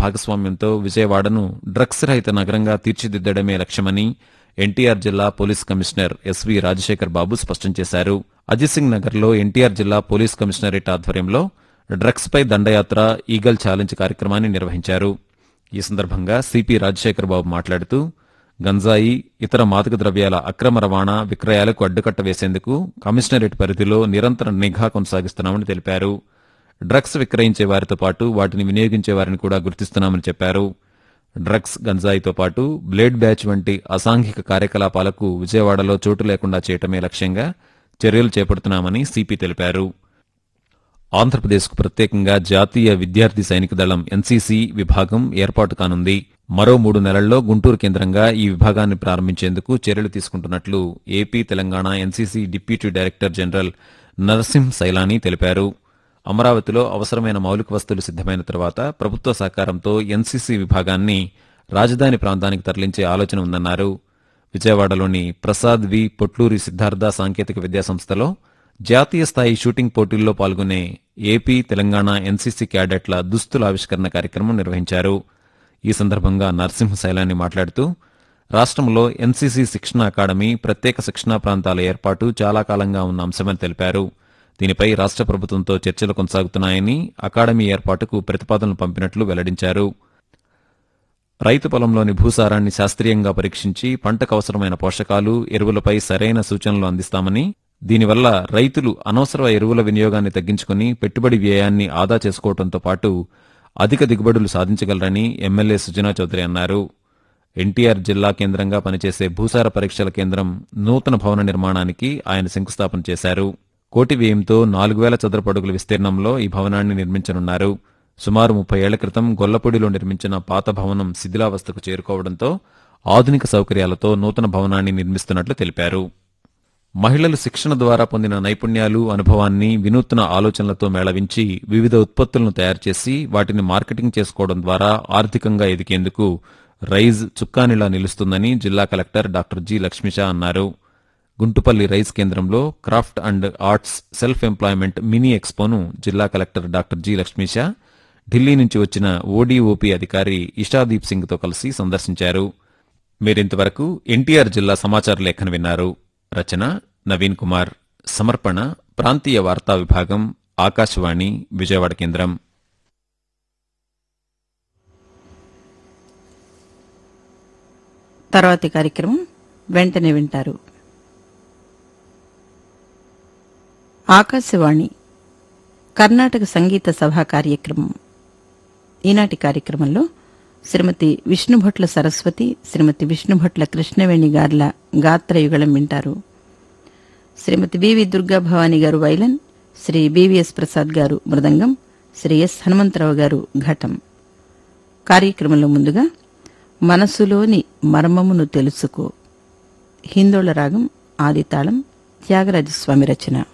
భాగస్వామ్యంతో విజయవాడను డ్రగ్స్ రహిత నగరంగా తీర్చిదిద్దడమే లక్ష్యమని ఎన్టీఆర్ జిల్లా police commissioner SV Rajasekhar Babu స్పష్టం చేశారు అజిత్ సింగ్ నగర్లో ఎన్టీఆర్ జిల్లా పోలీస్ కమిషనరేట్ ఆధ్వర్యంలో డ్రగ్స్ పై దండయాత్ర ఈగల్ ఛాలెంజ్ కార్యక్రమాన్ని నిర్వహించారు ఈ సందర్భంగా సిపి రాజశేఖర్ బాబు మాట్లాడుతూ గంజాయి ఇతర మాదక ద్రవ్యాల అక్రమ రవాణా విక్రయాలకు అడ్డుకట్ట వేసేందుకు కమిషనరేట్ పరిధిలో నిరంతర నిఘా కొనసాగిస్తున్నామని తెలిపారు డ్రగ్స్ విక్రయించే వారితో పాటు వాటిని వినియోగించే వారిని కూడా గుర్తిస్తున్నామని చెప్పారు డ్రగ్స్ గంజాయితో పాటు బ్లేడ్ బ్యాచ్ వంటి అసాంఘిక కార్యకలాపాలకు విజయవాడలో చోటు లేకుండా చేయటమే లక్ష్యంగా చర్యలు చేపడుతున్నామని సిపి తెలిపారు ఆంధ్రప్రదేశ్కు ప్రత్యేకంగా జాతీయ విద్యార్థి సైనిక దళం ఎన్సీసీ విభాగం ఏర్పాటు కానుంది మరో మూడు నెలల్లో గుంటూరు కేంద్రంగా ఈ విభాగాన్ని ప్రారంభించేందుకు చర్యలు తీసుకుంటున్నట్లు AP Telangana NCC deputy director general Narasimh Sailani తెలిపారు అమరావతిలో అవసరమైన మౌలిక వస్తువులు సిద్దమైన తర్వాత ప్రభుత్వ సహకారంతో ఎన్సీసీ విభాగాన్ని రాజధాని ప్రాంతానికి తరలించే ఆలోచన ఉందన్నారు విజయవాడలోని ప్రసాద్ వి పొట్లూరి సిద్ధార్థ సాంకేతిక విద్యా సంస్థలో జాతీయ స్థాయి షూటింగ్ పోటీల్లో పాల్గొనే ఏపీ తెలంగాణ ఎన్సీసీ క్యాడెట్ల దుస్తుల ఆవిష్కరణ కార్యక్రమం నిర్వహించారు ఈ సందర్భంగా నరసింహ శైలాని మాట్లాడుతూ రాష్ట్రంలో ఎన్సీసీ శిక్షణ అకాడమీ ప్రత్యేక శిక్షణా ప్రాంతాల ఏర్పాటు చాలా కాలంగా ఉన్న అంశమని తెలిపారు దీనిపై రాష్ట్ర ప్రభుత్వంతో చర్చలు కొనసాగుతున్నాయని అకాడమీ ఏర్పాటుకు ప్రతిపాదనలు పంపినట్లు వెల్లడించారు రైతు పొలంలోని భూసారాన్ని శాస్త్రీయంగా పరీక్షించి పంటకు అవసరమైన పోషకాలు ఎరువులపై సరైన సూచనలు అందిస్తామని దీనివల్ల రైతులు అనవసర ఎరువుల వినియోగాన్ని తగ్గించుకుని పెట్టుబడి వ్యయాన్ని ఆదా చేసుకోవడంతో పాటు అధిక దిగుబడులు సాధించగలరని ఎమ్మెల్యే సుజనా చౌదరి అన్నారు ఎన్టీఆర్ జిల్లా కేంద్రంగా పనిచేసే భూసార పరీక్షల కేంద్రం నూతన భవన నిర్మాణానికి ఆయన శంకుస్థాపన చేశారు కోటి వ్యయంతో నాలుగు వేల చదరపు అడుగుల విస్తీర్ణంలో ఈ భవనాన్ని నిర్మించనున్నారు సుమారు ముప్పై ఏళ్ల క్రితం గొల్లపూడిలో నిర్మించిన పాత భవనం శిథిలావస్థకు చేరుకోవడంతో ఆధునిక సౌకర్యాలతో నూతన భవనాన్ని నిర్మిస్తున్నట్లు తెలిపారు మహిళలు శిక్షణ ద్వారా పొందిన నైపుణ్యాలు అనుభవాన్ని వినూత్న ఆలోచనలతో మేళవించి వివిధ ఉత్పత్తులను తయారు చేసి వాటిని మార్కెటింగ్ చేసుకోవడం ద్వారా ఆర్థికంగా ఎదిగేందుకు రైజ్ చుక్కానిలా నిలుస్తుందని జిల్లా కలెక్టర్ డాక్టర్ జి లక్ష్మిషా అన్నారు గుంటుపల్లి రైస్ కేంద్రంలో craft and arts self employment mini ఎక్స్పోను జిల్లా collector doctor G Lakshmisha Delhi నుంచి వచ్చిన ఓడీఓపీ అధికారి ఇషాదీప్ సింగ్ తో కలిసి సందర్శించారు మీరింతవరకు ఎన్టీఆర్ జిల్లా సమాచార లేఖను విన్నారు రచన నవీన్ కుమార్ సమర్పణ ప్రాంతీయ వార్తా విభాగం ఆకాశవాణి విజయవాడ కేంద్రం తర్వాతి కార్యక్రమం వెంటనే వింటారు ఆకాశవాణి కర్ణాటక సంగీత సభా కార్యక్రమం ఈనాటి కార్యక్రమంలో శ్రీమతి విష్ణుభట్ల సరస్వతి శ్రీమతి విష్ణుభట్ల కృష్ణవేణి గార్ల గాత్రయుగళం వింటారు శ్రీమతి బివి దుర్గా భవానీ గారు వైలన్ శ్రీ బివిఎస్ ప్రసాద్ గారు మృదంగం శ్రీ ఎస్ హనుమంతరావు గారు ఘటం కార్యక్రమంలో ముందుగా మనసులోని మర్మమును తెలుసుకో హిందోళ రాగం ఆదితాళం త్యాగరాజస్వామి రచన